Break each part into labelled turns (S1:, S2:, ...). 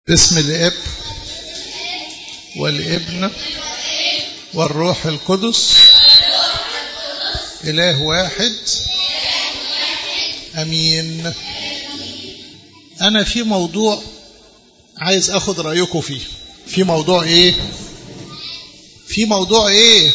S1: باسم الاب والابن والروح القدس اله واحد امين انا في موضوع عايز اخد رايكم فيه في موضوع ايه في موضوع ايه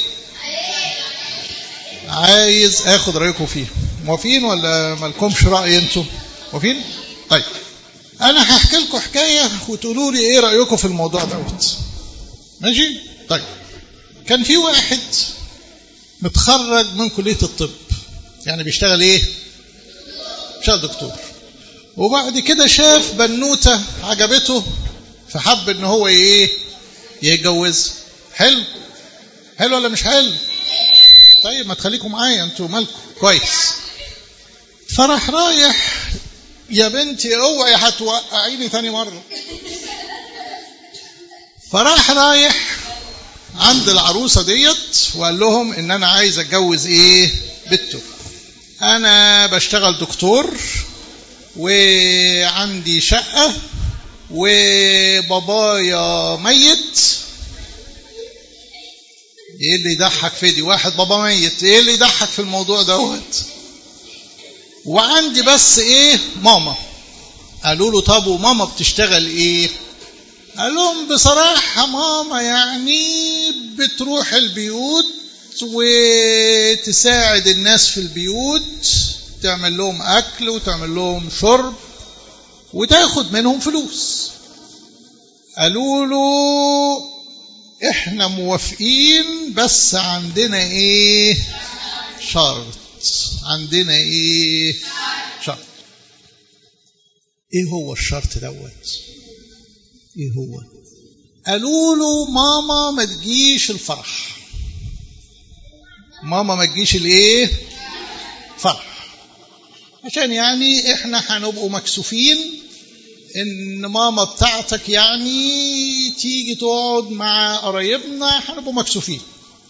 S1: عايز اخد رايكم فيه موافقين ولا مالكمش راي انتم موافقين طيب انا هحكي لكم حكايه وتقولوا لي ايه رايكم في الموضوع دوت ماشي طيب كان في واحد متخرج من كليه الطب يعني بيشتغل ايه بيشتغل دكتور وبعد كده شاف بنوته عجبته فحب ان هو ايه يتجوز حلو حلو ولا مش حلو طيب ما تخليكم معايا انتوا مالكم كويس فراح رايح يا بنتي اوعي هتوقعيني تاني مره فراح رايح عند العروسه ديت وقال لهم ان انا عايز اتجوز ايه بنته انا بشتغل دكتور وعندي شقه وبابايا ميت ايه اللي يضحك في دي واحد بابا ميت ايه اللي يضحك في الموضوع دوت وعندي بس ايه ماما قالوا له طب وماما بتشتغل ايه قال لهم بصراحة ماما يعني بتروح البيوت وتساعد الناس في البيوت تعمل لهم أكل وتعمل لهم شرب وتاخد منهم فلوس قالوا له احنا موافقين بس عندنا ايه شرط عندنا ايه شرط ايه هو الشرط دوت ايه هو قالوا له ماما ما تجيش الفرح ماما ما تجيش الايه فرح عشان يعني احنا هنبقوا مكسوفين ان ماما بتاعتك يعني تيجي تقعد مع قرايبنا هنبقوا مكسوفين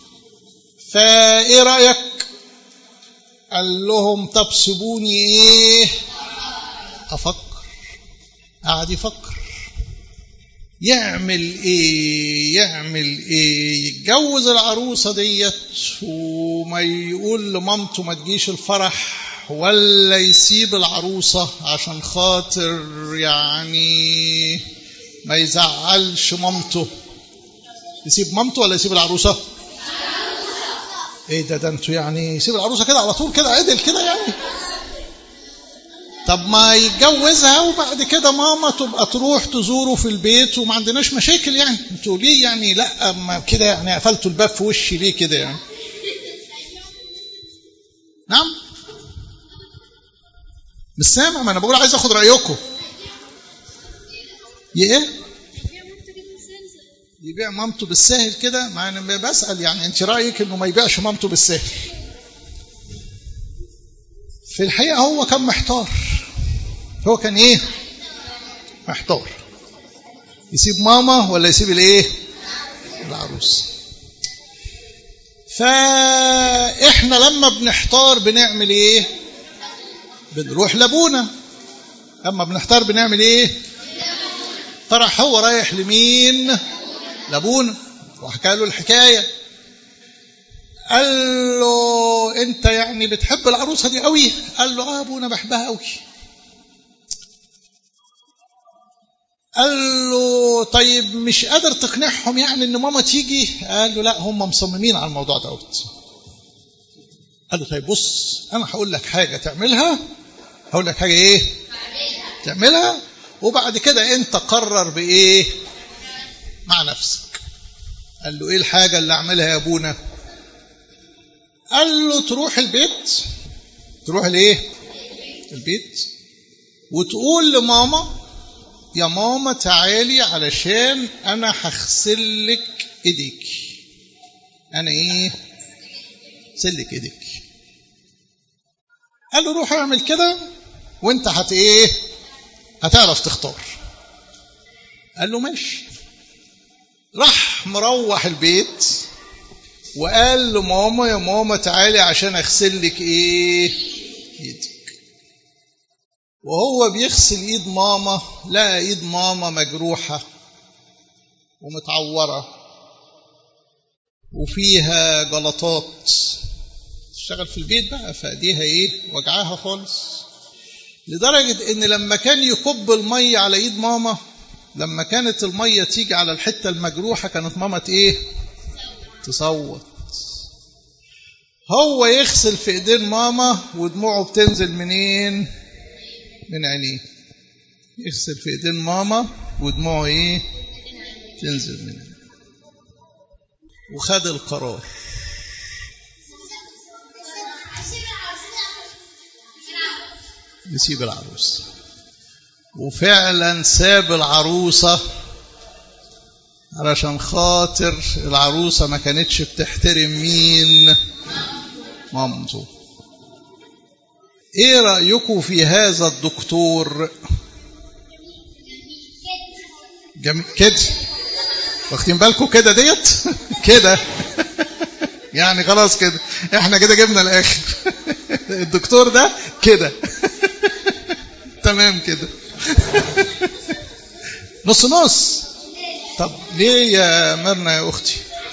S1: فايه رايك قال لهم طب سيبوني ايه افكر قعد يفكر يعمل ايه يعمل ايه يتجوز العروسه ديت وما يقول لمامته ما تجيش الفرح ولا يسيب العروسه عشان خاطر يعني ما يزعلش مامته يسيب مامته ولا يسيب العروسه ايه ده ده انتوا يعني يسيب العروسه كده على طول كده عدل كده يعني طب ما يتجوزها وبعد كده ماما تبقى تروح تزوره في البيت وما عندناش مشاكل يعني انتوا ليه يعني لا ما كده يعني قفلتوا الباب في وشي ليه كده يعني نعم مش سامع ما انا بقول عايز اخد رايكم ايه يبيع مامته بالساهل كده ما انا بسال يعني انت رايك انه ما يبيعش مامته بالساهل في الحقيقه هو كان محتار هو كان ايه محتار يسيب ماما ولا يسيب الايه العروس فاحنا لما بنحتار بنعمل ايه بنروح لابونا اما بنحتار بنعمل ايه فراح هو رايح لمين لابونا وحكى له الحكايه قال له انت يعني بتحب العروسه دي قوي قال له اه ابونا بحبها قوي قال له طيب مش قادر تقنعهم يعني ان ماما تيجي قال له لا هم مصممين على الموضوع دوت قال له طيب بص انا هقول لك حاجه تعملها هقول لك حاجه ايه تعملها وبعد كده انت قرر بايه مع نفسك قال له ايه الحاجه اللي اعملها يا ابونا قال له تروح البيت تروح الايه البيت وتقول لماما يا ماما تعالي علشان انا هغسل لك ايديك انا ايه سلك ايديك قال له روح اعمل كده وانت هت ايه هتعرف تختار قال له ماشي راح مروح البيت وقال لماما يا ماما تعالي عشان اغسل لك ايه ايدك وهو بيغسل ايد ماما لقى ايد ماما مجروحة ومتعورة وفيها جلطات تشتغل في البيت بقى فايديها ايه وجعاها خالص لدرجة ان لما كان يكب المية على ايد ماما لما كانت المية تيجي على الحتة المجروحة كانت ماما ايه تصوت هو يغسل في ايدين ماما ودموعه بتنزل منين من عينيه يغسل في ايدين ماما ودموعه ايه تنزل من عينيه وخد القرار يسيب العروس وفعلا ساب العروسة علشان خاطر العروسة ما كانتش بتحترم مين مامته ايه رأيكم في هذا الدكتور جميل كده واخدين بالكم كده ديت كده يعني خلاص كده احنا كده جبنا الاخر الدكتور ده كده تمام كده نص نص طب ليه يا مرنا يا اختي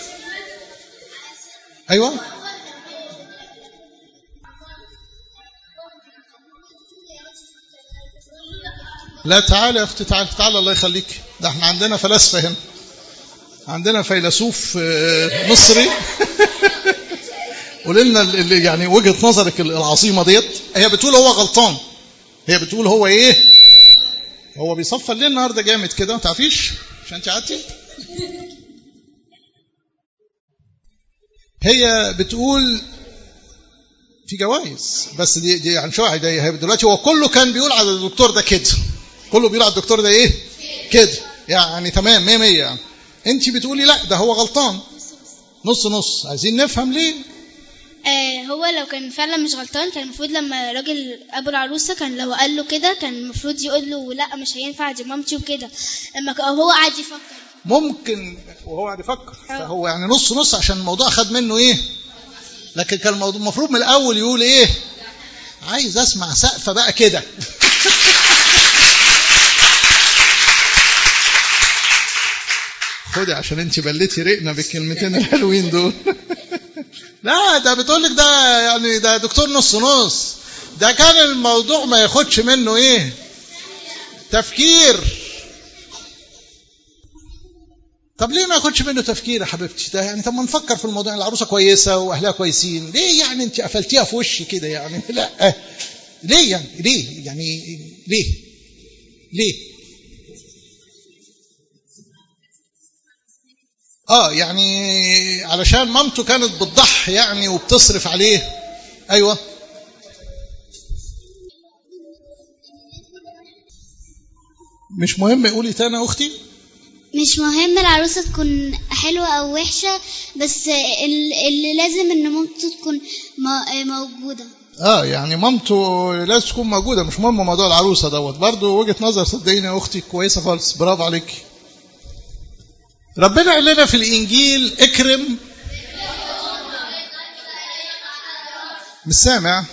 S1: ايوه لا تعالى يا اختي تعالى تعالى الله يخليك ده احنا عندنا فلاسفه هنا عندنا فيلسوف مصري قول لنا اللي يعني وجهه نظرك العظيمه ديت هي بتقول هو غلطان هي بتقول هو ايه هو بيصفر ليه النهارده جامد كده ما تعرفيش عشان انت قعدتي هي بتقول في جوائز بس دي دي عن شوعي ده هي دلوقتي هو كله كان بيقول على الدكتور ده كده كله بيقول على الدكتور ده ايه كده يعني تمام 100 100 يعني انت بتقولي لا ده هو غلطان نص نص عايزين نفهم ليه
S2: آه هو لو كان فعلا مش غلطان كان المفروض لما راجل ابو العروسه كان لو قال له كده كان المفروض يقول له لا مش هينفع دي مامتي وكده اما هو قعد يفكر
S1: ممكن وهو قاعد يفكر فهو يعني نص نص عشان الموضوع خد منه ايه لكن كان الموضوع المفروض من الاول يقول ايه عايز اسمع سقفه بقى كده خدي عشان انت بليتي رقنا بالكلمتين الحلوين دول لا ده بتقول لك ده يعني ده دكتور نص نص ده كان الموضوع ما ياخدش منه ايه تفكير طب ليه ما ياخدش منه تفكير يا حبيبتي ده يعني طب ما نفكر في الموضوع العروسه كويسه واهلها كويسين ليه يعني انت قفلتيها في وشي كده يعني لا ليه يعني ليه يعني ليه ليه اه يعني علشان مامته كانت بتضحي يعني وبتصرف عليه ايوه مش مهم قولي تاني يا اختي
S3: مش مهم العروسة تكون حلوة أو وحشة بس اللي لازم إن مامته تكون موجودة
S1: اه يعني مامته لازم تكون موجودة مش مهم موضوع العروسة دوت برضه وجهة نظر صدقيني يا أختي كويسة خالص برافو عليك ربنا قال لنا في الإنجيل اكرم مش سامع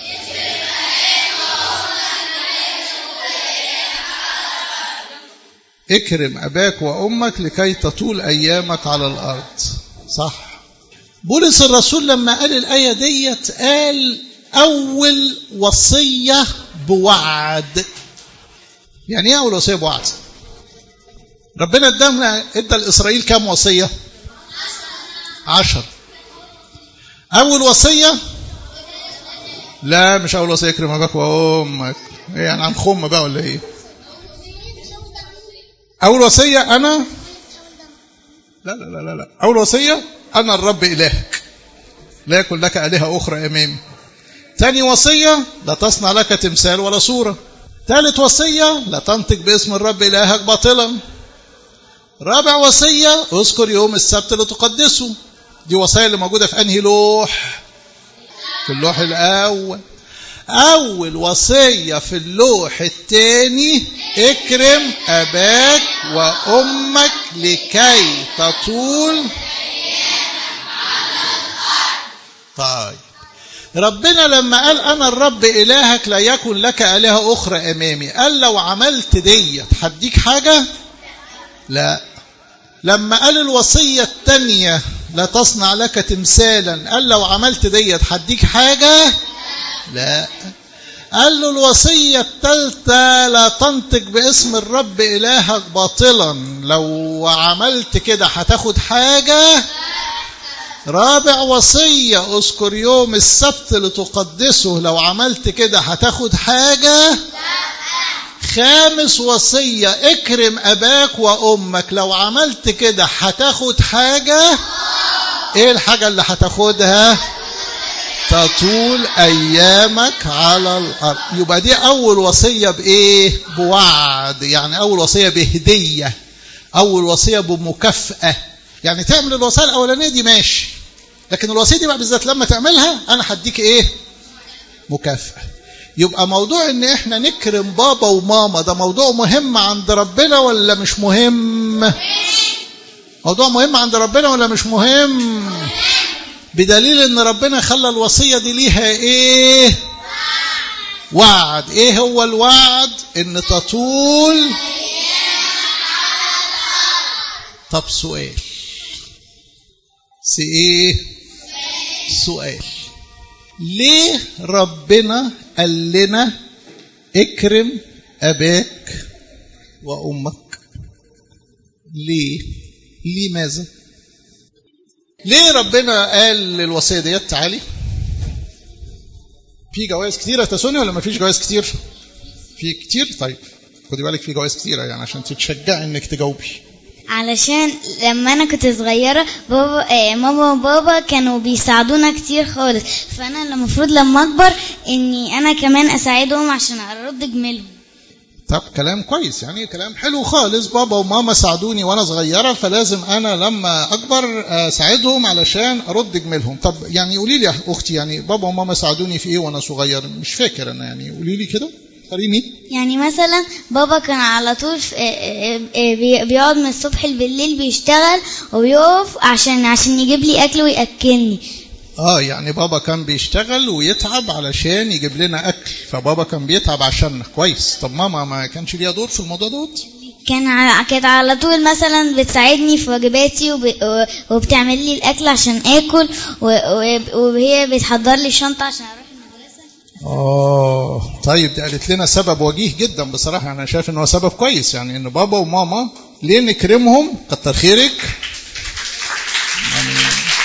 S1: اكرم أباك وأمك لكي تطول أيامك على الأرض صح بولس الرسول لما قال الآية ديت قال أول وصية بوعد يعني ايه أول وصية بوعد ربنا ادانا ادى لإسرائيل كام وصية عشر أول وصية لا مش أول وصية اكرم أباك وأمك يعني عن خم بقى ولا إيه أول وصية أنا لا لا لا لا, لا. أول وصية أنا الرب إلهك لا يكن لك آلهة أخرى أمامي ثاني وصية لا تصنع لك تمثال ولا صورة ثالث وصية لا تنطق باسم الرب إلهك باطلا رابع وصية اذكر يوم السبت لتقدسه دي وصية اللي موجودة في أنهي لوح في اللوح الأول أول وصية في اللوح الثاني اكرم أباك وأمك لكي تطول طيب ربنا لما قال أنا الرب إلهك لا يكن لك آلهة أخرى أمامي قال لو عملت ديت هديك حاجة لا لما قال الوصية التانية لا تصنع لك تمثالا قال لو عملت ديت هديك حاجة لا قال له الوصية الثالثة لا تنطق باسم الرب إلهك باطلا لو عملت كده هتاخد حاجة رابع وصية اذكر يوم السبت لتقدسه لو عملت كده هتاخد حاجة خامس وصية اكرم أباك وأمك لو عملت كده هتاخد حاجة ايه الحاجة اللي هتاخدها تطول أيامك على الأرض يبقى دي أول وصية بإيه بوعد يعني أول وصية بهدية أول وصية بمكافأة يعني تعمل الوصية الأولانية دي ماشي لكن الوصية دي بقى بالذات لما تعملها أنا هديك إيه مكافأة يبقى موضوع ان احنا نكرم بابا وماما ده موضوع مهم عند ربنا ولا مش مهم موضوع مهم عند ربنا ولا مش مهم بدليل ان ربنا خلى الوصية دي ليها ايه وعد ايه هو الوعد ان تطول طب سؤال سي ايه سؤال ليه ربنا قال لنا اكرم اباك وامك ليه لماذا ليه ربنا قال الوصيه ديت تعالي في جوائز كتيرة تسوني ولا ما فيش جوائز كتير في كتير طيب خدي بالك في جوائز كتيرة يعني عشان تتشجعي انك تجاوبي
S3: علشان لما انا كنت صغيره بابا آه ماما وبابا كانوا بيساعدونا كتير خالص فانا المفروض لما اكبر اني انا كمان اساعدهم عشان ارد جميلهم
S1: طب كلام كويس يعني كلام حلو خالص بابا وماما ساعدوني وانا صغيره فلازم انا لما اكبر اساعدهم علشان ارد جميلهم طب يعني قولي لي يا اختي يعني بابا وماما ساعدوني في ايه وانا صغير مش فاكر انا يعني قولي لي كده خليني
S3: يعني مثلا بابا كان على طول في بي- بيقعد من الصبح بالليل بيشتغل وبيقف عشان عشان يجيب لي اكل وياكلني
S1: اه يعني بابا كان بيشتغل ويتعب علشان يجيب لنا اكل فبابا كان بيتعب عشاننا كويس طب ماما ما كانش ليها دور في الموضوع دوت
S3: كان ع- كانت على طول مثلا بتساعدني في واجباتي وب... و- وبتعمل لي الاكل عشان اكل و... و- وهي بتحضر لي الشنطه عشان اروح المدرسه
S1: اه طيب دي قالت لنا سبب وجيه جدا بصراحه انا شايف ان هو سبب كويس يعني ان بابا وماما ليه نكرمهم كتر خيرك يعني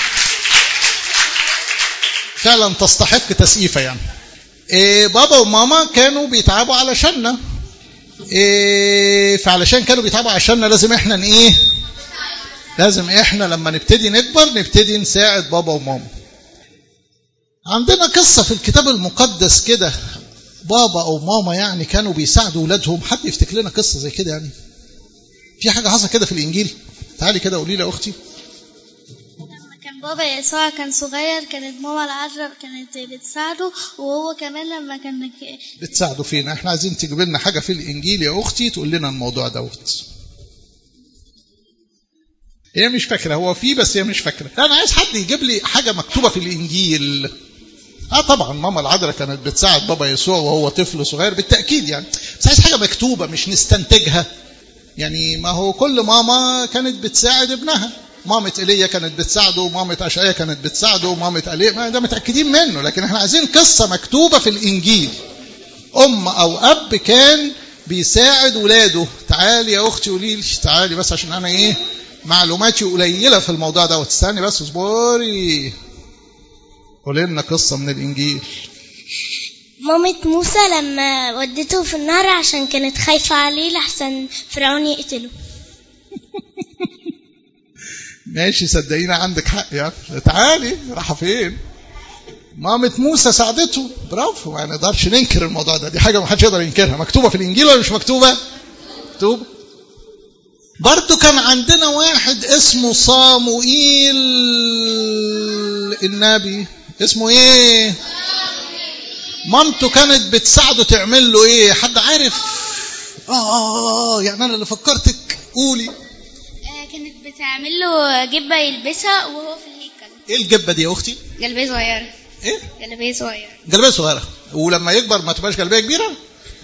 S1: فعلا تستحق تسقيفه يعني إيه بابا وماما كانوا بيتعبوا علشاننا إيه فعلشان كانوا بيتعبوا عشاننا لازم احنا ن- ايه لازم احنا لما نبتدي نكبر نبتدي نساعد بابا وماما عندنا قصة في الكتاب المقدس كده بابا أو ماما يعني كانوا بيساعدوا أولادهم حد يفتكر لنا قصة زي كده يعني في حاجة حصل كده في الإنجيل تعالي كده قولي لي يا أختي
S2: لما كان بابا يسوع كان صغير كانت ماما العذراء كانت بتساعده وهو كمان لما كان ك-
S1: بتساعدوا فينا احنا عايزين تجيب لنا حاجة في الإنجيل يا أختي تقول لنا الموضوع دوت هي مش فاكرة هو في بس هي مش فاكرة أنا عايز حد يجيب لي حاجة مكتوبة في الإنجيل اه طبعا ماما العذراء كانت بتساعد بابا يسوع وهو طفل صغير بالتاكيد يعني بس عايز حاجه مكتوبه مش نستنتجها يعني ما هو كل ماما كانت بتساعد ابنها مامة ايليا كانت بتساعده ومامة اشعيا كانت بتساعده ومامة ايليا ما ده متاكدين منه لكن احنا عايزين قصه مكتوبه في الانجيل ام او اب كان بيساعد ولاده تعالي يا اختي قولي لي تعالي بس عشان انا ايه معلوماتي قليله في الموضوع ده استني بس اصبري قولي لنا قصه من الانجيل
S4: مامة موسى لما ودته في النهر عشان كانت خايفة عليه لحسن فرعون يقتله
S1: ماشي صدقيني عندك حق يا أخي. تعالي راح فين مامة موسى ساعدته برافو ما نقدرش ننكر الموضوع ده دي حاجة ما حدش يقدر ينكرها مكتوبة في الإنجيل ولا مش مكتوبة مكتوبة برضو كان عندنا واحد اسمه صاموئيل النبي اسمه ايه مامته كانت بتساعده تعمل له ايه حد عارف اه اه اه يعني انا اللي فكرتك قولي
S2: كانت بتعمل له جبة يلبسها وهو في الهيكل
S1: ايه الجبه دي يا اختي
S2: جلبية صغيرة
S1: ايه
S2: جلابيه صغيره
S1: جلابيه صغيره ولما يكبر ما تبقاش جلابيه كبيره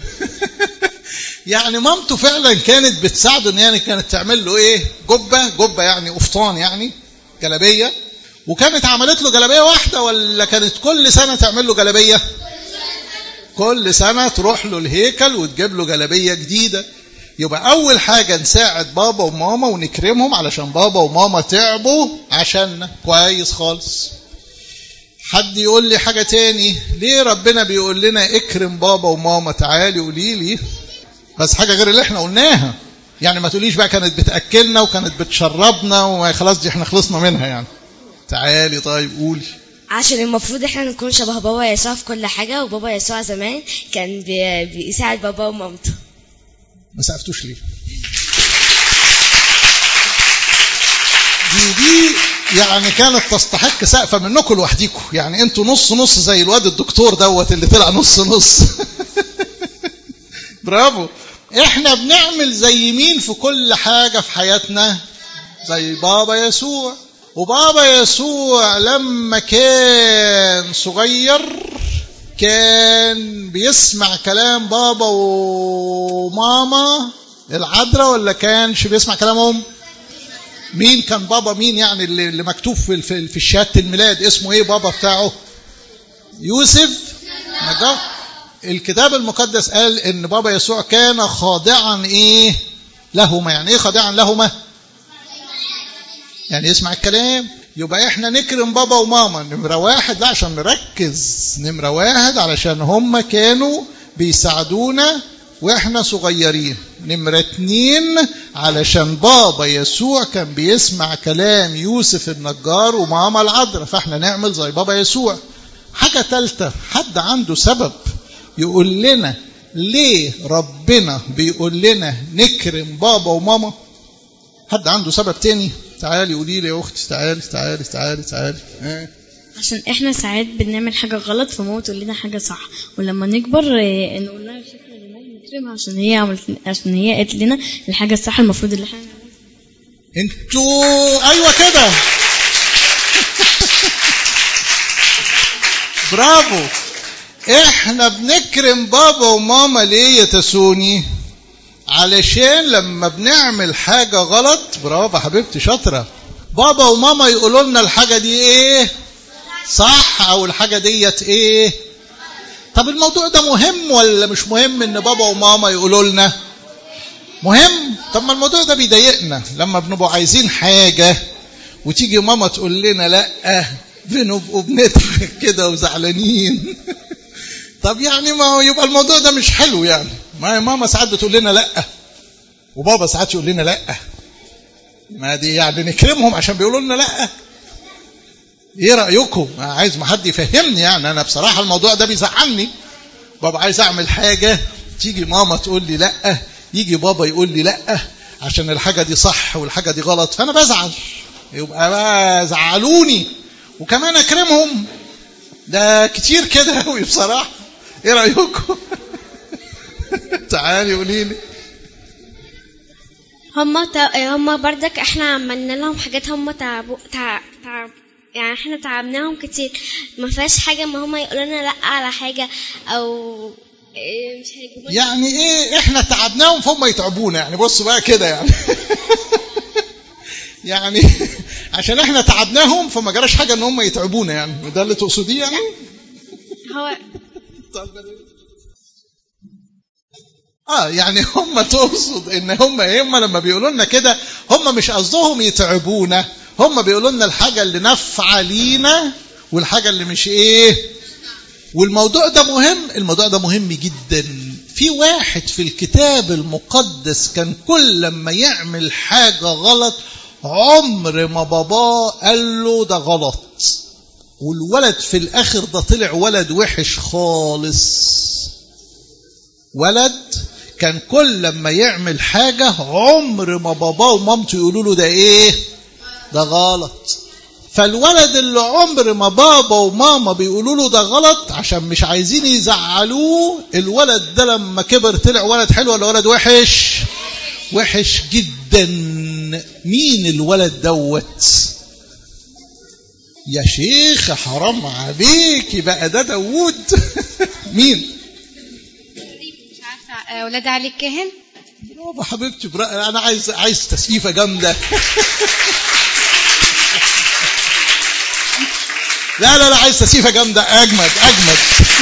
S1: يعني مامته فعلا كانت بتساعده ان يعني كانت تعمل له ايه جبه جبه يعني قفطان يعني جلابيه وكانت عملت له جلابيه واحده ولا كانت كل سنه تعمل له جلابيه كل سنه تروح له الهيكل وتجيب له جلابيه جديده يبقى اول حاجه نساعد بابا وماما ونكرمهم علشان بابا وماما تعبوا عشاننا كويس خالص حد يقول لي حاجة تاني ليه ربنا بيقول لنا اكرم بابا وماما تعالي قولي لي بس حاجة غير اللي احنا قلناها يعني ما تقوليش بقى كانت بتأكلنا وكانت بتشربنا وخلاص دي احنا خلصنا منها يعني تعالي طيب قولي
S5: عشان المفروض احنا نكون شبه بابا يسوع في كل حاجة وبابا يسوع زمان كان بي- بيساعد بابا ومامته
S1: ما سقفتوش ليه دي دي يعني كانت تستحق سقفة منكم لوحديكم يعني انتوا نص نص زي الواد الدكتور دوت اللي طلع نص نص برافو احنا بنعمل زي مين في كل حاجة في حياتنا زي بابا يسوع وبابا يسوع لما كان صغير كان بيسمع كلام بابا وماما العذراء ولا كانش بيسمع كلامهم مين كان بابا مين يعني اللي اللي مكتوب في في في شهاده الميلاد اسمه ايه بابا بتاعه يوسف نجار الكتاب المقدس قال ان بابا يسوع كان خاضعا ايه لهما يعني ايه خاضعا لهما يعني يسمع الكلام يبقى احنا نكرم بابا وماما نمرة واحد لا عشان نركز نمرة واحد علشان هم كانوا بيساعدونا واحنا صغيرين نمرة اتنين علشان بابا يسوع كان بيسمع كلام يوسف النجار وماما العذراء فاحنا نعمل زي بابا يسوع حاجة تالتة حد عنده سبب يقول لنا ليه ربنا بيقول لنا نكرم بابا وماما حد عنده سبب تاني تعالي قولي لي يا اختي تعالي تعالي تعالي تعالي اه.
S6: عشان احنا ساعات بنعمل حاجة غلط فماما تقول لنا حاجة صح ولما نكبر آه، نقول لها شكرا لله نكرمها عشان هي عملت عشان هي قالت لنا الحاجة الصح المفروض اللي احنا نعملها.
S1: انتوا ايوه كده برافو احنا بنكرم بابا وماما ليه يا تسوني علشان لما بنعمل حاجة غلط برافو حبيبتي شاطرة بابا وماما يقولوا لنا الحاجة دي ايه صح او الحاجة ديت ايه طب الموضوع ده مهم ولا مش مهم ان بابا وماما يقولوا لنا مهم طب ما الموضوع ده بيضايقنا لما بنبقى عايزين حاجة وتيجي ماما تقول لنا لا بنبقوا بنضحك كده وزعلانين طب يعني ما هو يبقى الموضوع ده مش حلو يعني ما ماما ساعات بتقول لنا لا وبابا ساعات يقول لنا لا ما دي يعني نكرمهم عشان بيقولوا لنا لا ايه رايكم أنا عايز ما حد يفهمني يعني انا بصراحه الموضوع ده بيزعلني بابا عايز اعمل حاجه تيجي ماما تقول لي لا يجي بابا يقول لي لا عشان الحاجه دي صح والحاجه دي غلط فانا بزعل يبقى بقى زعلوني وكمان اكرمهم ده كتير كده قوي بصراحه ايه رايكم تعالي قولي لي
S4: هما تا... هما بردك احنا عملنا لهم حاجات هما تعبوا تعب تعب يعني احنا تعبناهم كتير ما فيهاش حاجة ما هما يقولوا لنا لا على حاجة او إيه مش هيجيبوا لنا-
S1: يعني ايه احنا تعبناهم فهم يتعبونا يعني بصوا بقى كده يعني يعني عشان احنا تعبناهم فما جراش حاجه ان هم يتعبونا يعني ده اللي تقصديه يعني
S4: هو
S1: اه يعني هم تقصد ان هم هم لما بيقولوا لنا كده هم مش قصدهم يتعبونا هم بيقولوا لنا الحاجه اللي نافعه لينا والحاجه اللي مش ايه والموضوع ده مهم الموضوع ده مهم جدا في واحد في الكتاب المقدس كان كل لما يعمل حاجة غلط عمر ما باباه قال له ده غلط والولد في الآخر ده طلع ولد وحش خالص ولد كان كل لما يعمل حاجة عمر ما باباه ومامته يقولوا له ده ايه ده غلط فالولد اللي عمر ما بابا وماما بيقولوا له ده غلط عشان مش عايزين يزعلوه الولد ده لما كبر طلع ولد حلو ولا ولد وحش وحش جدا مين الولد دوت يا شيخ حرام عليك بقى ده داوود مين
S7: مش عارفه آه، ولاد علي الكاهن
S1: برافو حبيبتي برا... انا عايز عايز تسقيفه جامده لا لا لا عايز تسقيفه جامده اجمد اجمد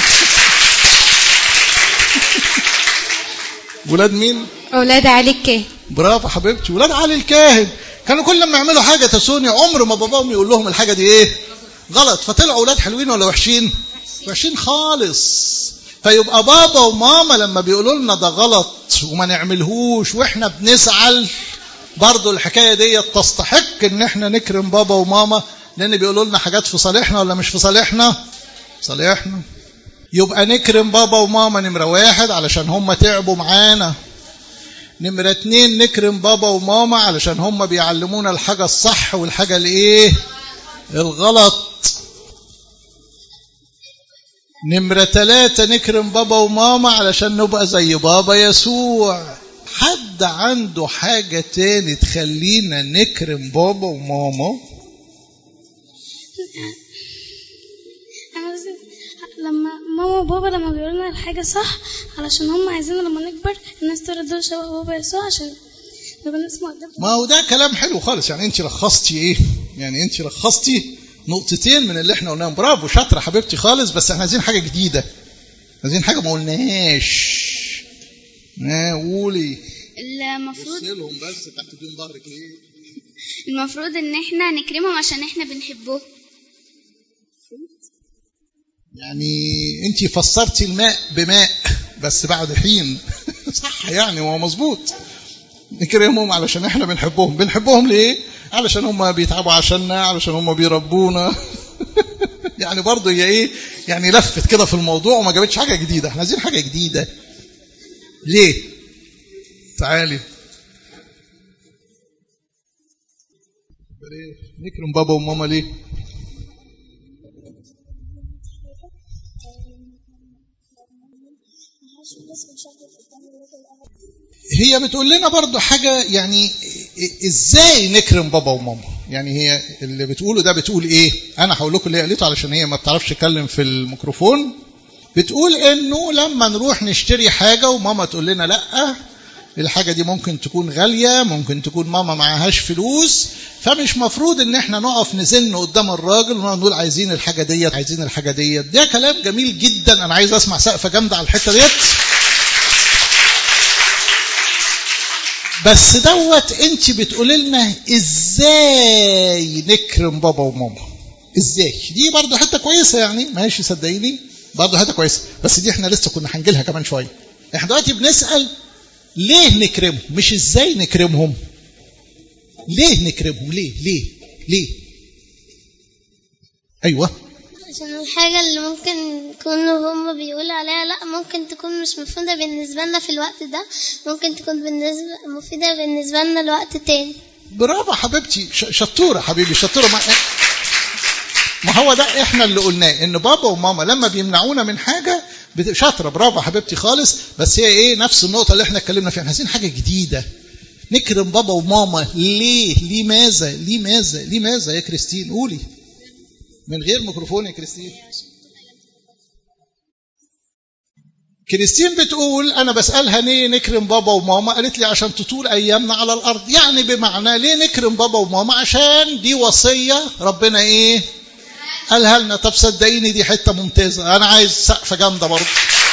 S1: ولاد مين
S7: ولاد علي الكاهن
S1: برافو حبيبتي ولاد علي الكاهن كانوا كل ما يعملوا حاجه تسوني عمر ما باباهم يقول لهم الحاجه دي ايه غلط فطلعوا ولاد حلوين ولا وحشين وحشين خالص فيبقى بابا وماما لما بيقولوا لنا ده غلط وما نعملهوش واحنا بنزعل برضو الحكايه دي تستحق ان احنا نكرم بابا وماما لان بيقولوا لنا حاجات في صالحنا ولا مش في صالحنا صالحنا يبقى نكرم بابا وماما نمره واحد علشان هم تعبوا معانا نمرة اتنين نكرم بابا وماما علشان هم بيعلمونا الحاجة الصح والحاجة الايه الغلط نمرة تلاتة نكرم بابا وماما علشان نبقى زي بابا يسوع حد عنده حاجة تاني تخلينا نكرم بابا وماما
S8: لما ماما وبابا لما بيقولوا لنا الحاجة صح علشان هم عايزين لما نكبر الناس تقول دول شبه بابا يسوع عشان نبقى نسمع قدام
S1: ما هو ده كلام حلو خالص يعني انت لخصتي ايه يعني انت لخصتي نقطتين من اللي احنا قلناهم برافو شاطره حبيبتي خالص بس احنا عايزين حاجه جديده عايزين حاجه ما قلناهاش اه قولي
S2: المفروض
S1: بصي لهم بس تحت دون ظهرك ليه
S2: المفروض ان احنا نكرمهم عشان احنا بنحبهم
S1: يعني انت فسرتي الماء بماء بس بعد حين صح يعني هو مظبوط نكرمهم علشان احنا بنحبهم بنحبهم ليه علشان هم بيتعبوا عشاننا علشان هم بيربونا يعني برضه هي ايه يعني لفت كده في الموضوع وما جابتش حاجه جديده احنا عايزين حاجه جديده ليه تعالي ليه؟ نكرم بابا وماما ليه هي بتقول لنا برضو حاجة يعني ازاي نكرم بابا وماما يعني هي اللي بتقوله ده بتقول ايه انا هقول لكم اللي هي قالته علشان هي ما بتعرفش تتكلم في الميكروفون بتقول انه لما نروح نشتري حاجة وماما تقول لنا لا الحاجة دي ممكن تكون غالية ممكن تكون ماما معهاش فلوس فمش مفروض ان احنا نقف نزن قدام الراجل ونقعد نقول عايزين الحاجة ديت عايزين الحاجة ديت ده كلام جميل جدا انا عايز اسمع سقفة جامدة على الحتة ديت بس دوت انت بتقول لنا ازاي نكرم بابا وماما ازاي دي برضه حته كويسه يعني ماشي صدقيني برضه حته كويسه بس دي احنا لسه كنا هنجيلها كمان شويه احنا دلوقتي بنسال ليه نكرمهم مش ازاي نكرمهم ليه نكرمهم ليه ليه ليه ايوه
S9: عشان الحاجة اللي ممكن يكونوا هما بيقولوا عليها لا ممكن تكون مش مفيدة بالنسبة لنا في الوقت ده ممكن تكون بالنسبة مفيدة بالنسبة لنا الوقت تاني
S1: برافو حبيبتي ش- شطوره حبيبي شطوره ما, ما هو ده احنا اللي قلناه ان بابا وماما لما بيمنعونا من حاجه بت- شاطره برافو حبيبتي خالص بس هي ايه نفس النقطه اللي احنا اتكلمنا فيها احنا عايزين حاجه جديده نكرم بابا وماما ليه لماذا لماذا لماذا يا كريستين قولي من غير ميكروفون يا كريستين كريستين بتقول انا بسالها ليه نكرم بابا وماما قالت لي عشان تطول ايامنا على الارض يعني بمعنى ليه نكرم بابا وماما عشان دي وصيه ربنا ايه قالها لنا طب صدقيني دي حته ممتازه انا عايز سقفه جامده برضه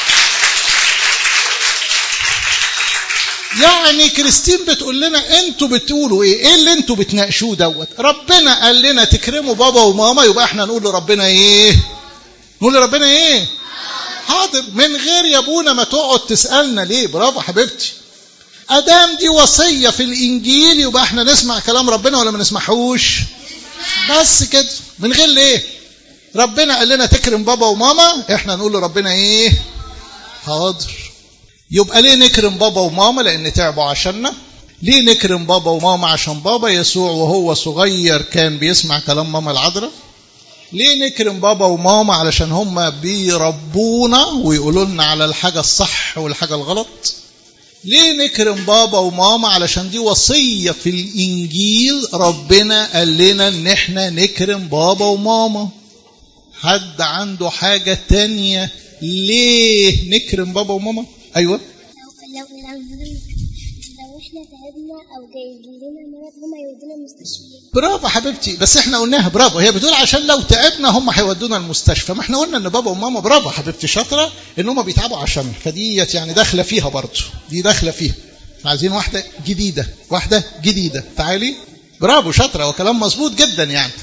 S1: يعني كريستين بتقول لنا انتوا بتقولوا ايه ايه اللي انتوا بتناقشوه دوت ربنا قال لنا تكرموا بابا وماما يبقى احنا نقول لربنا ايه نقول لربنا ايه حاضر من غير يا ابونا ما تقعد تسالنا ليه برافو حبيبتي ادام دي وصيه في الانجيل يبقى احنا نسمع كلام ربنا ولا ما نسمعهوش بس كده من غير ليه ربنا قال لنا تكرم بابا وماما احنا نقول لربنا ايه حاضر يبقى ليه نكرم بابا وماما لان تعبوا عشاننا ليه نكرم بابا وماما عشان بابا يسوع وهو صغير كان بيسمع كلام ماما العذراء ليه نكرم بابا وماما علشان هم بيربونا ويقولوا لنا على الحاجة الصح والحاجة الغلط ليه نكرم بابا وماما علشان دي وصية في الإنجيل ربنا قال لنا إن إحنا نكرم بابا وماما حد عنده حاجة تانية ليه نكرم بابا وماما أيوة
S9: لو لو لو لو احنا تعبنا او جاي لنا مرض هما يودونا المستشفى
S1: برافو حبيبتي بس احنا قلناها برافو هي بتقول عشان لو تعبنا هم هيودونا المستشفى ما احنا قلنا ان بابا وماما برافو حبيبتي شاطره ان هم بيتعبوا عشان فديت يعني داخله فيها برضه دي داخله فيها احنا عايزين واحده جديده واحده جديده تعالي برافو شاطره وكلام مظبوط جدا يعني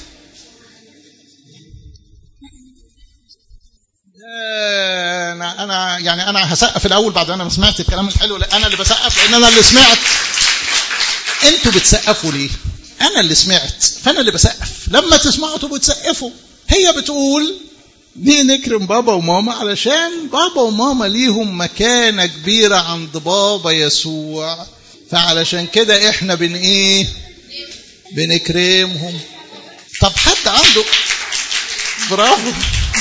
S1: انا انا يعني انا هسقف الاول بعد انا ما سمعت الكلام الحلو لا انا اللي بسقف لان انا اللي سمعت انتوا بتسقفوا ليه انا اللي سمعت فانا اللي بسقف لما تسمعوا تبقوا تسقفوا هي بتقول ليه نكرم بابا وماما علشان بابا وماما ليهم مكانة كبيرة عند بابا يسوع فعلشان كده احنا بن ايه بنكرمهم طب حد عنده برافو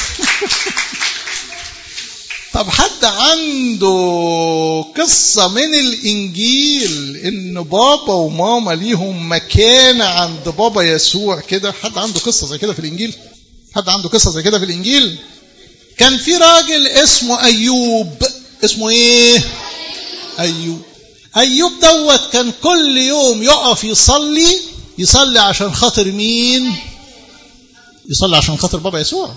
S1: طب حد عنده قصة من الإنجيل إن بابا وماما ليهم مكانة عند بابا يسوع كده حد عنده قصة زي كده في الإنجيل حد عنده قصة زي كده في الإنجيل كان في راجل اسمه أيوب اسمه إيه أيوب أيوب دوت كان كل يوم يقف يصلي يصلي عشان خاطر مين يصلي عشان خاطر بابا يسوع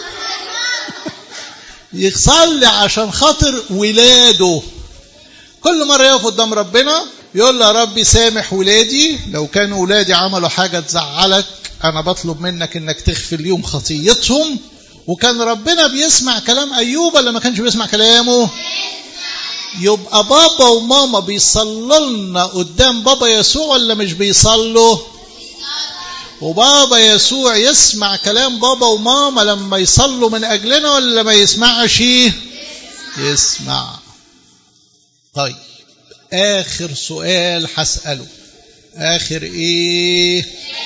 S1: يصلي عشان خاطر ولاده كل مرة يقف قدام ربنا يقول له يا ربي سامح ولادي لو كانوا ولادي عملوا حاجة تزعلك أنا بطلب منك إنك تغفر ليهم خطيتهم وكان ربنا بيسمع كلام أيوب ولا ما كانش بيسمع كلامه يبقى بابا وماما بيصلوا لنا قدام بابا يسوع ولا مش بيصلوا وبابا يسوع يسمع كلام بابا وماما لما يصلوا من أجلنا ولا ما يسمعش يسمع طيب آخر سؤال هسأله آخر إيه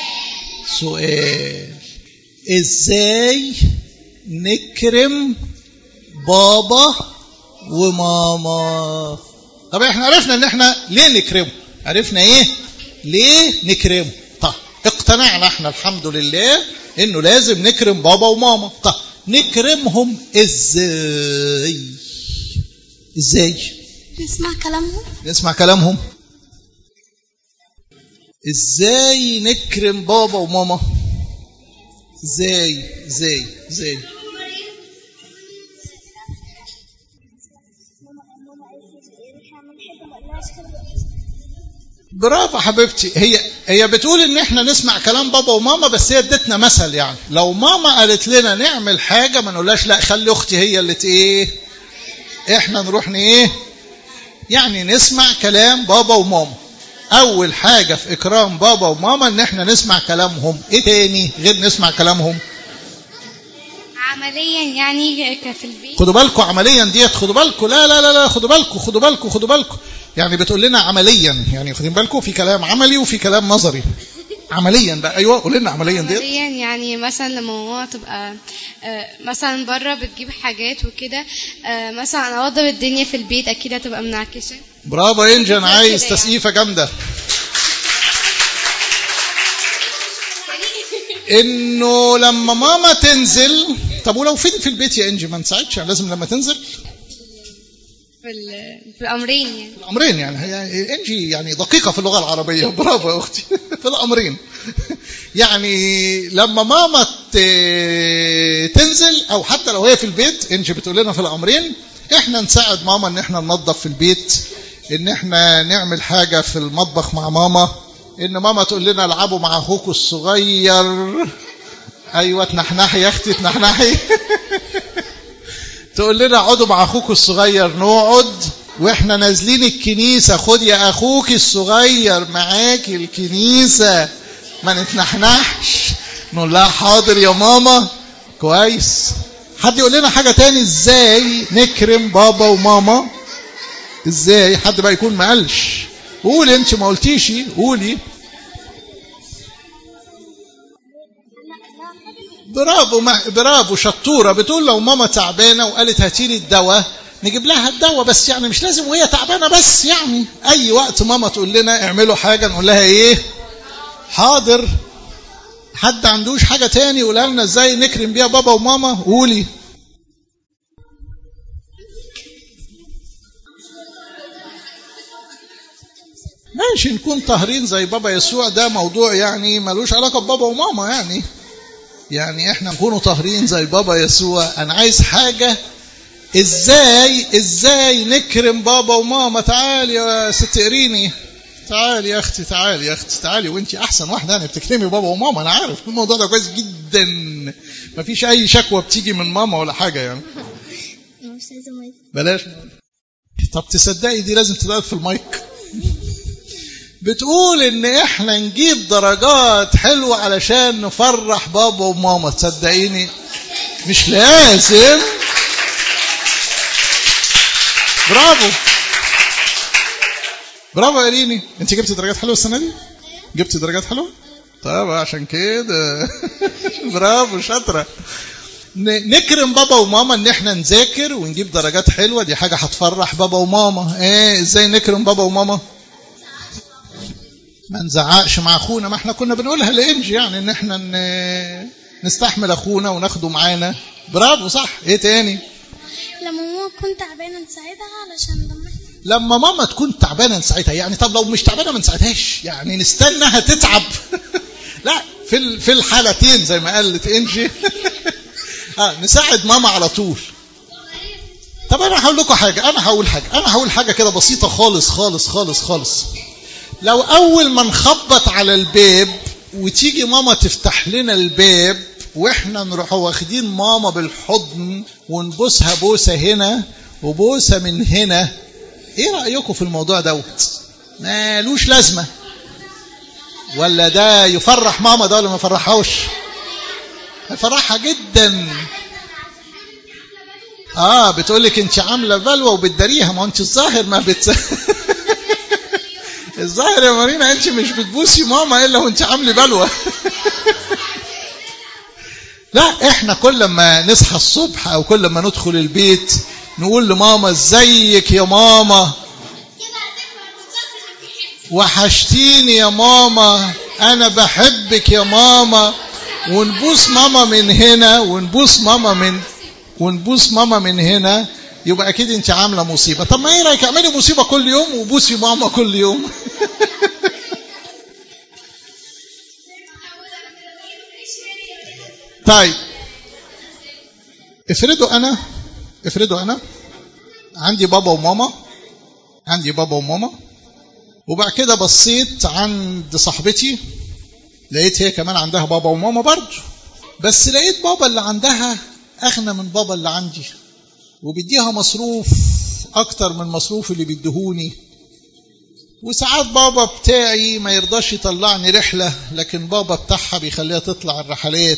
S1: سؤال إزاي نكرم بابا وماما طب احنا عرفنا ان احنا ليه نكرمه عرفنا ايه ليه نكرمه طب اقتنعنا احنا الحمد لله انه لازم نكرم بابا وماما طب نكرمهم ازاي ازاي
S8: نسمع كلامهم
S1: نسمع كلامهم ازاي نكرم بابا وماما ازاي ازاي ازاي برافو حبيبتي هي هي بتقول ان احنا نسمع كلام بابا وماما بس هي ادتنا مثل يعني لو ماما قالت لنا نعمل حاجه ما نقولهاش لا خلي اختي هي اللي ايه احنا نروح ايه يعني نسمع كلام بابا وماما اول حاجه في اكرام بابا وماما ان احنا نسمع كلامهم ايه تاني غير نسمع كلامهم
S7: عمليا يعني ك- في البيت
S1: خدوا بالكم عمليا ديت خدوا بالكم لا لا لا لا خدوا بالكم خدوا بالكم خدوا بالكم يعني بتقول لنا عمليا يعني خدين بالكم في كلام عملي وفي كلام نظري عمليا بقى ايوه قول لنا عمليا ديت
S7: عمليا يعني مثلا لما ماما تبقى آه، مثلا بره بتجيب حاجات وكده آه، مثلا اوضب الدنيا في البيت اكيد هتبقى منعكشه
S1: برافو يا انجن عايز
S7: كده يعني.
S1: تسقيفه جامده انه لما ماما تنزل طب ولو فين في البيت يا انجي ما نساعدش يعني لازم لما تنزل
S7: في ال- في الامرين يعني
S1: الامرين يعني هي انجي يعني دقيقه في اللغه العربيه برافو يا اختي في الامرين يعني لما ماما ت- تنزل او حتى لو هي في البيت انجي بتقول لنا في الامرين احنا نساعد ماما ان احنا ننظف في البيت ان احنا نعمل حاجه في المطبخ مع ماما ان ماما تقول لنا العبوا مع اخوكم الصغير ايوه تنحنحي يا اختي تنحنحي تقول لنا اقعدوا مع اخوك الصغير نقعد واحنا نازلين الكنيسة خد يا اخوك الصغير معاكي الكنيسة ما نتنحنحش نقول لها حاضر يا ماما كويس حد يقول لنا حاجة تاني ازاي نكرم بابا وماما ازاي حد بقى يكون ما قالش قولي انت ما قلتيش قولي برافو ما برافو شطوره بتقول لو ماما تعبانه وقالت هاتي لي الدواء نجيب لها الدواء بس يعني مش لازم وهي تعبانه بس يعني اي وقت ماما تقول لنا اعملوا حاجه نقول لها ايه حاضر حد عندوش حاجه تاني يقولها لنا ازاي نكرم بيها بابا وماما قولي ماشي نكون طاهرين زي بابا يسوع ده موضوع يعني ملوش علاقه ببابا وماما يعني يعني احنا نكونوا طاهرين زي بابا يسوع انا عايز حاجه ازاي ازاي نكرم بابا وماما تعالي يا ست قريني تعالي يا اختي تعالي يا اختي تعالي وانت احسن واحده يعني بتكرمي بابا وماما انا عارف الموضوع ده كويس جدا مفيش اي شكوى بتيجي من ماما ولا حاجه يعني بلاش طب تصدقي دي لازم تتقال في المايك بتقول ان احنا نجيب درجات حلوه علشان نفرح بابا وماما تصدقيني مش لازم برافو برافو يا ريني انت جبتي درجات حلوه السنه دي جبتي درجات حلوه طب عشان كده برافو شاطره نكرم بابا وماما ان احنا نذاكر ونجيب درجات حلوه دي حاجه هتفرح بابا وماما ايه ازاي نكرم بابا وماما ما نزعقش مع اخونا ما احنا كنا بنقولها لانجي يعني ان احنا نستحمل اخونا وناخده معانا برافو صح ايه تاني
S8: لما ماما تكون تعبانه نساعدها علشان لما
S1: لما ماما تكون تعبانه نساعدها يعني طب لو مش تعبانه ما نساعدهاش يعني نستناها تتعب لا في في الحالتين زي ما قالت انجي اه نساعد ماما على طول طب انا هقول لكم حاجه انا هقول حاجه انا هقول حاجه كده بسيطه خالص خالص خالص خالص لو اول ما نخبط على الباب وتيجي ماما تفتح لنا الباب واحنا نروح واخدين ماما بالحضن ونبوسها بوسه هنا وبوسه من هنا ايه رايكم في الموضوع دوت مالوش لازمه ولا ده يفرح ماما ده ولا ما يفرحهاش يفرحها جدا اه بتقول لك انت عامله بلوه وبتداريها ما انت الظاهر ما بت الظاهر يا مارينا انت مش بتبوسي ماما الا وانت عامله بلوه لا احنا كل ما نصحى الصبح او كل ما ندخل البيت نقول لماما ازيك يا ماما وحشتيني يا ماما انا بحبك يا ماما ونبوس ماما من هنا ونبوس ماما من ونبوس ماما من هنا يبقى اكيد انت عامله مصيبه طب ما ايه رايك اعملي مصيبه كل يوم وبوسي ماما كل يوم طيب افرضوا انا افرضوا انا عندي بابا وماما عندي بابا وماما وبعد كده بصيت عند صاحبتي لقيت هي كمان عندها بابا وماما برضه بس لقيت بابا اللي عندها اغنى من بابا اللي عندي وبيديها مصروف اكتر من مصروف اللي بيديهوني وساعات بابا بتاعي ما يرضاش يطلعني رحلة لكن بابا بتاعها بيخليها تطلع الرحلات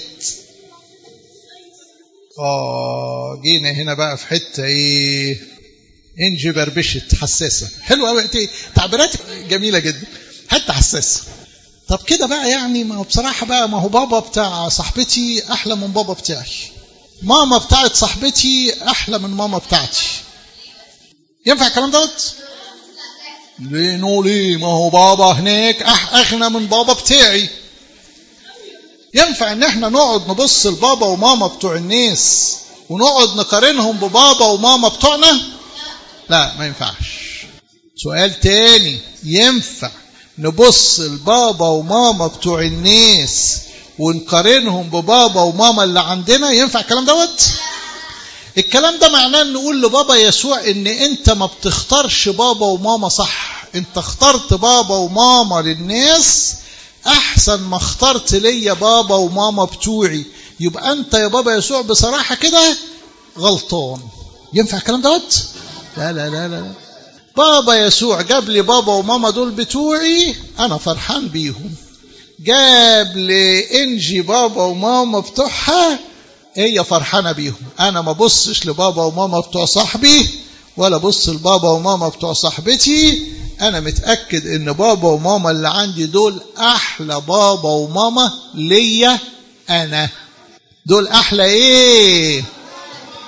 S1: اه جينا هنا بقى في حتة ايه انجي بربشت حساسة حلوة قوي تعبيرات جميلة جدا حتة حساسة طب كده بقى يعني ما هو بصراحة بقى ما هو بابا بتاع صاحبتي أحلى من بابا بتاعي ماما بتاعت صاحبتي أحلى من ماما بتاعتي ينفع الكلام دوت؟ ليه نو ليه ما هو بابا هناك أح أغنى من بابا بتاعي ينفع ان احنا نقعد نبص لبابا وماما بتوع الناس ونقعد نقارنهم ببابا وماما بتوعنا لا ما ينفعش سؤال تاني ينفع نبص لبابا وماما بتوع الناس ونقارنهم ببابا وماما اللي عندنا ينفع الكلام دوت الكلام ده معناه ان نقول لبابا يسوع ان انت ما بتختارش بابا وماما صح انت اخترت بابا وماما للناس احسن ما اخترت ليا بابا وماما بتوعي يبقى انت يا بابا يسوع بصراحة كده غلطان ينفع الكلام دوت لا لا لا لا بابا يسوع جاب لي بابا وماما دول بتوعي انا فرحان بيهم جاب لي انجي بابا وماما بتوعها هي فرحانه بيهم انا ما بصش لبابا وماما بتوع صاحبي ولا بص لبابا وماما بتوع صاحبتي انا متاكد ان بابا وماما اللي عندي دول احلى بابا وماما ليا انا دول احلى ايه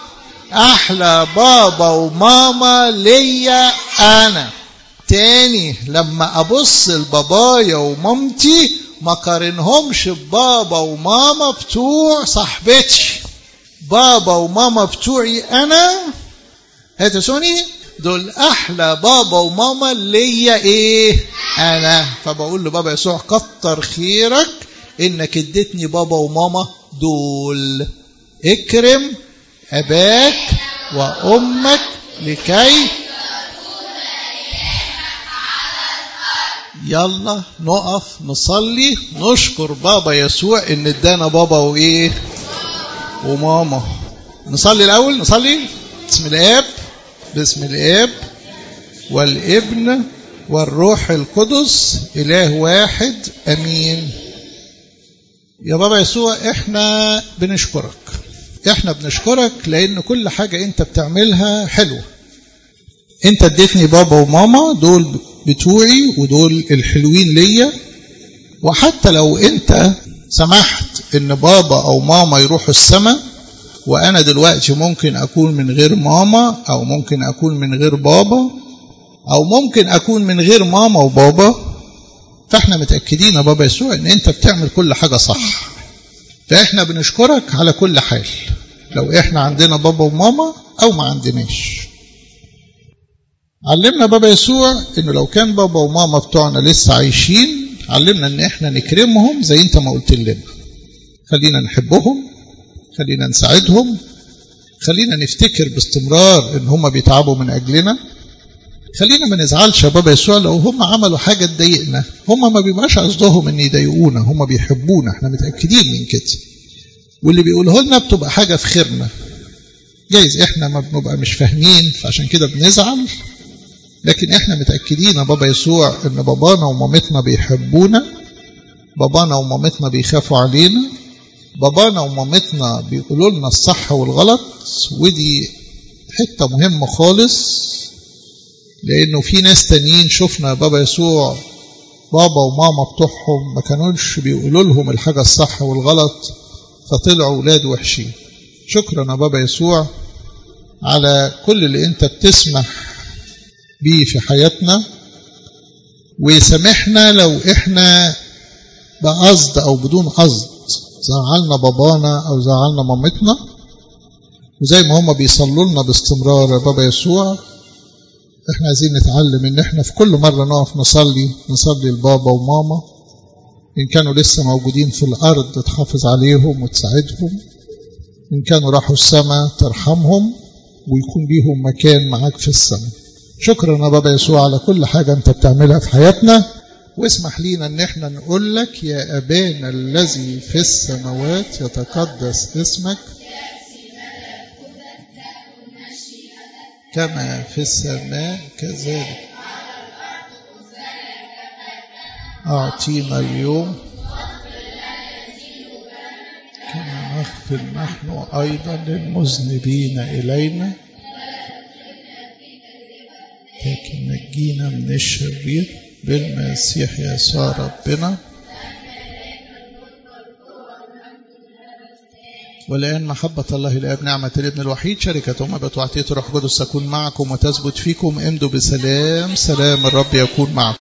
S1: احلى بابا وماما ليا انا تاني لما ابص لبابايا ومامتي ما قارنهمش ببابا وماما بتوع صاحبتي بابا وماما بتوعي انا هتسوني دول احلى بابا وماما ليا ايه انا فبقول لبابا يسوع كتر خيرك انك اديتني بابا وماما دول اكرم اباك وامك لكي يلا نقف نصلي نشكر بابا يسوع ان ادانا بابا وايه وماما نصلي الاول نصلي بسم الاب باسم الاب والابن والروح القدس اله واحد امين يا بابا يسوع احنا بنشكرك احنا بنشكرك لان كل حاجه انت بتعملها حلوه انت اديتني بابا وماما دول بتوعي ودول الحلوين ليا وحتى لو انت سمحت ان بابا او ماما يروحوا السماء وانا دلوقتي ممكن اكون من غير ماما او ممكن اكون من غير بابا او ممكن اكون من غير ماما وبابا فاحنا متاكدين يا بابا يسوع ان انت بتعمل كل حاجه صح فاحنا بنشكرك على كل حال لو احنا عندنا بابا وماما او ما عندناش علمنا بابا يسوع انه لو كان بابا وماما بتوعنا لسه عايشين علمنا ان احنا نكرمهم زي انت ما قلت لنا خلينا نحبهم خلينا نساعدهم خلينا نفتكر باستمرار ان هم بيتعبوا من اجلنا خلينا ما نزعلش يا بابا يسوع لو هم عملوا حاجه تضايقنا هم ما بيبقاش قصدهم ان يضايقونا هم بيحبونا احنا متاكدين من كده واللي بيقوله لنا بتبقى حاجه في خيرنا جايز احنا ما بنبقى مش فاهمين فعشان كده بنزعل لكن احنا متاكدين يا بابا يسوع ان بابانا ومامتنا بيحبونا بابانا ومامتنا بيخافوا علينا بابانا ومامتنا بيقولوا لنا الصح والغلط ودي حته مهمه خالص لانه في ناس تانيين شفنا بابا يسوع بابا وماما بتوعهم ما كانوش بيقولوا لهم الحاجه الصح والغلط فطلعوا ولاد وحشين شكرا يا بابا يسوع على كل اللي انت بتسمح بيه في حياتنا وسامحنا لو احنا بقصد او بدون قصد زعلنا بابانا او زعلنا مامتنا وزي ما هما بيصلوا لنا باستمرار يا بابا يسوع احنا عايزين نتعلم ان احنا في كل مره نقف نصلي نصلي لبابا وماما ان كانوا لسه موجودين في الارض تحافظ عليهم وتساعدهم ان كانوا راحوا السماء ترحمهم ويكون ليهم مكان معاك في السماء شكرا يا بابا يسوع على كل حاجه انت بتعملها في حياتنا واسمح لينا ان احنا نقول لك يا ابانا الذي في السماوات يتقدس اسمك كما في السماء كذلك أعطينا اليوم كما نغفر نحن أيضا للمذنبين إلينا لكن نجينا من الشرير بالمسيح يسوع ربنا والآن محبة الله الآب نعمة الابن الوحيد شركة أمة وعطية روح قدس تكون معكم وتثبت فيكم امدوا بسلام سلام الرب يكون معكم